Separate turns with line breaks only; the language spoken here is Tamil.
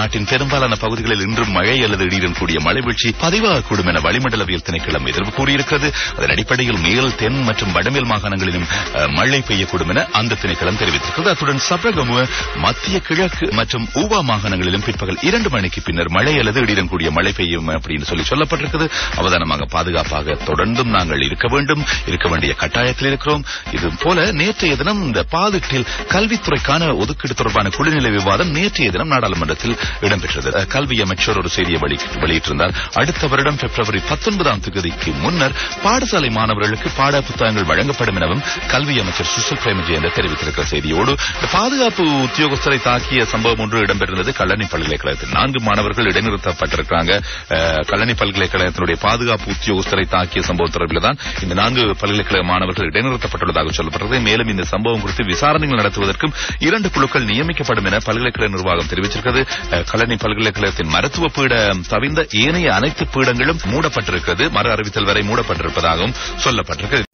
நாட்டின் பெரும்பாலான பகுதிகளில் இன்றும் மழை அல்லது இடியுடன் கூடிய மழை வீழ்ச்சி பதிவாகக்கூடும் என வளிமண்டலவியல் திணைக்களம் எதிர்ப்பு கூறியிருக்கிறது அதன் அடிப்படையில் மேல் தென் மற்றும் வடமேல் மாகாணங்களிலும் அஹ், மழை பெய்யக்கூடும் என அந்த திணைக்களம் தெரிவித்திருக்கிறது அத்துடன் சப்ரகமு மத்திய கிழக்கு மற்றும் ஊவா மாகாணங்களிலும் பிற்பகல் இரண்டு மணிக்கு பின்னர் மழை அல்லது இடியுடன் கூடிய மழை பெய்யும் அப்படின்னு சொல்லி சொல்லப்பட்டிருக்கிறது அவதானமாக பாதுகாப்பாக தொடர்ந்தும் நாங்கள் இருக்க வேண்டும் இருக்க வேண்டிய கட்டாயத்தில் இருக்கிறோம் இது போல நேற்றைய தினம் இந்த பாதிட்டில் கல்வித்துறைக்கான ஒதுக்கீடு தொடர்பான குழுநிலை விவாதம் நேற்றைய தினம் நாடாளுமன்றத்தில் இடம்பெற்றது அஹ், கல்வி அமைச்சர் ஒரு செய்தியை வெளி- வெளியிட்டிருந்தார் அடுத்த வருடம் பிப்ரவரி பத்தொன்பதாம் தேதிக்கு முன்னர் பாடசாலை மாணவர்களுக்கு பாட புத்தகங்கள் வழங்கப்படும் எனவும் கல்வி அமைச்சர் சுசில் பிரேமஜெயந்த தெரிவித்திருக்கிற செய்தியோடு இந்த பாதுகாப்பு உத்தியோகஸ்தரை தாக்கிய சம்பவம் ஒன்று இடம்பெற்றிருந்தது கல்லணை பல்கலைக்கழகத்தில் நான்கு மாணவர்கள் இடைநிறுத்தப்பட்டிருக்கிறாங்க அஹ், கல்லணை பல்கலைக்கழகத்தினுடைய பாதுகாப்பு உத்தியோகஸ்தரை தாக்கிய சம்பவம் தொடர்பில் தான் இந்த நான்கு பல்கலைக்கழக மாணவர்கள் இடைநிறுத்தப்பட்டுள்ளதாக சொல்லப்பட்டது மேலும் இந்த சம்பவம் குறித்து விசாரணைகள் நடத்துவதற்கும் இரண்டு குழுக்கள் நியமிக்கப்படும் என பல்கலைக்கழக நிர்வாகம் தெரிவிச்சிருக்கிறது அஹ், கல்லணை பல்கலைக்கழகத்தின் மருத்துவ பீடம் தவிர்ந்த ஏனைய அனைத்து பீடங்களும் மூடப்பட்டிருக்கிறது மறு அறிவித்தல் வரை மூடப்பட்டிருப்பதாகவும் சொல்லப்பட்டிருக்கிறது